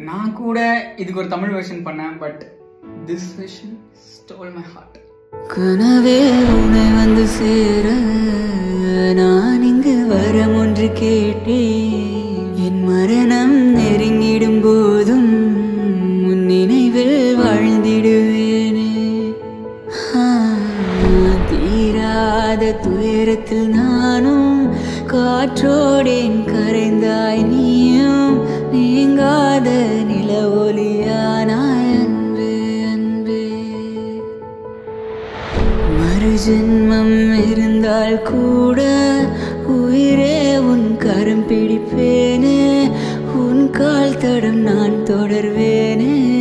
நான் கூட இதுக்கு ஒரு தமிழ் வெர்ஷன் பண்ணேன் but this version stole my heart கனவே உன்னை வந்து சேர நான் இங்கு வரம் ஒன்று கேட்டேன் என் மரணம் நெருங்கிடும் போதும் உன் நினைவில் வாழ்ந்திடுவேனே ஆ, தீராத துயரத்தில் நானும் காற்றோடேன் கரைந்தாய் நீயும் நீங்காத நில ஒளியானாய் அன்பே அன்பே மறுஜென்மம் இருந்தால் கூட உயிரே உன் கரம் பிடிப்பேனே உன் கால் தடம் நான் தொடர்வேனே